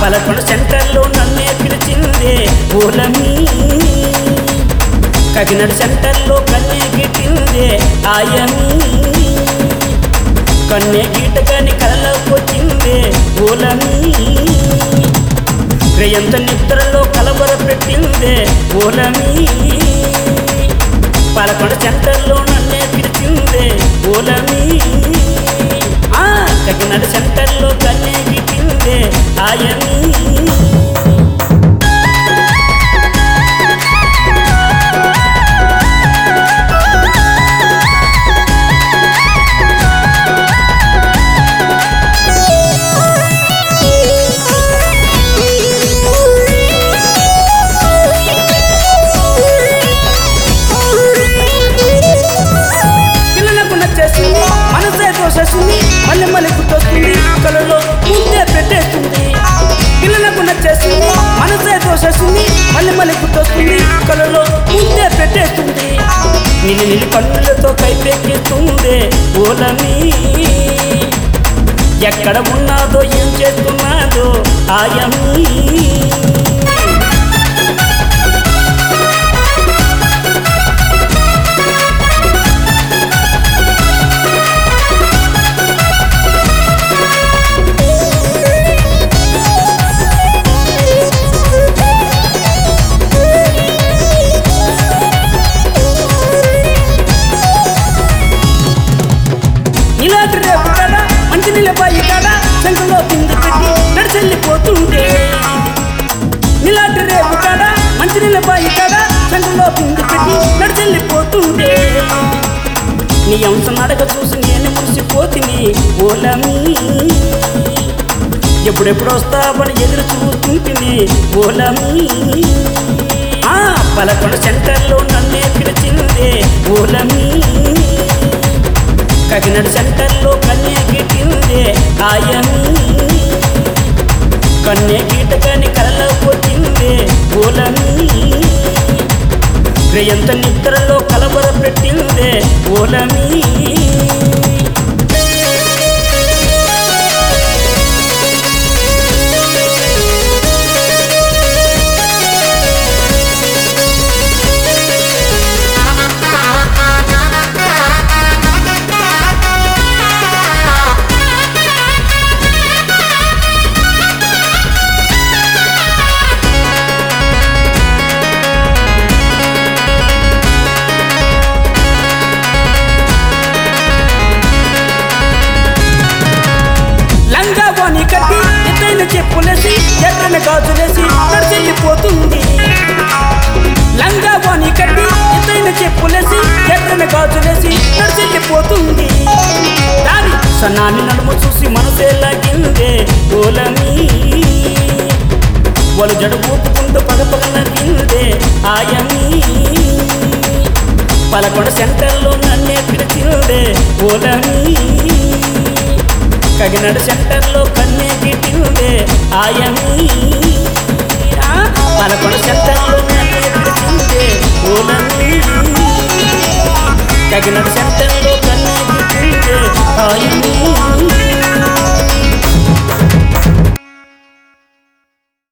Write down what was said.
పలకొండ సెంటర్లో నన్నే పిలిచిందే ఓలమి కగినడు సెంటర్లో కన్నే గిట్టిందే ఆయమి కన్నే గీటగాని కలలోకి వచ్చిందే ఓలమి రేయంత నిద్రలో కలవర పెట్టిందే ఓలమి పలకొండ సెంటర్లో నన్నే పిలిచిందే ఓలమి ఆ కగినడు సెంటర్లో కన్నే గిట్టిందే ఆయమి పిల్లలకు నచ్చేసింది మనసే దోషేసింది మళ్ళీ మళ్ళీ గుర్తొస్తుంది కలలో ముందే పెట్టేస్తుంది పిల్లలకు నచ్చేసింది మనసే దోషేసింది మళ్ళీ మళ్ళీ గుర్తొస్తుంది కలలో ముందే పెట్టేస్తుంది నిన్ను నిన్ను కన్నులతో కైపెక్కిస్తుంది ఓలమి ఎక్కడ ఉన్నాదో ఏం చేస్తున్నాదో ఆయమి ఇలాంటి రేపు కాడ మంచి నిలబాయి కాడ సంఘంలో బిందు పెట్టి నడిచెళ్ళిపోతుంటే ఇలాంటి రేపు కాడ మంచి నిలబాయి కాడ సంఘంలో బిందు పెట్టి నడిచెళ్ళిపోతుంటే నీ అంశం నడక చూసి నేను మురిసిపోతిని ఓలమి ఎప్పుడెప్పుడు వస్తావని ఎదురు చూస్తుంటిని ఓలమి ఆ పలకొండ సెంటర్లో నన్నే పిలిచిందే ఓలమి కగినడు సెంటర్లో కన్నే గిట్టిందే ఆయమి కన్నే గీటగాని కలలో కొట్టిందే ఓలమి రేయంత నిద్రలో కలవర పెట్టిందే ఓలమి లంగా వాణి కట్టి ఎత్తైన చెప్పులేసి ఎర్రని గాజులేసి నడిచెళ్ళిపోతుంది లంగా వాణి కట్టి ఎత్తైన చెప్పులేసి ఎర్రని గాజులేసి నడిచెళ్ళిపోతుంది దాని సన్నాన్ని నడుము చూసి మనసే లాగిందే ఓలమి వాళ్ళు జడు ఊపుకుంటూ పగ పగ నవ్విందే ఆయమి పలకొండ సెంటర్లో నన్నే పిలిచిందే ఓలమి కగినడు సెంటర్లో కన్నే గిట్టిందే ఆయమి ఆ, పలకొండ సెంటర్లో నన్నే పిలిచిందే ఓలమి కగినడు సెంటర్లో కన్నే గిట్టిందే ఆయమి